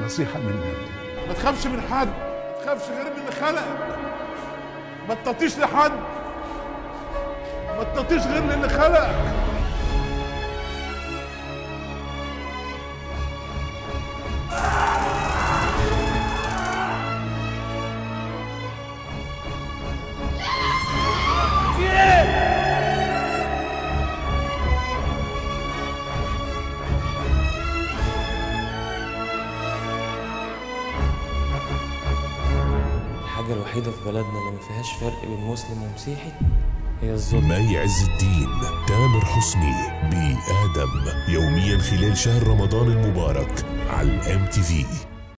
نصيحه منك ما تخافش من حد ما تخافش غير من اللي خلقك ما تطيش لحد ما تطيش غير للي خلقك الحاجة الوحيدة في بلدنا اللي ما فيهاش فرق بين مسلم ومسيحي هي الظلم مي عز الدين تامر حسني بآدم يوميا خلال شهر رمضان المبارك على الام تي في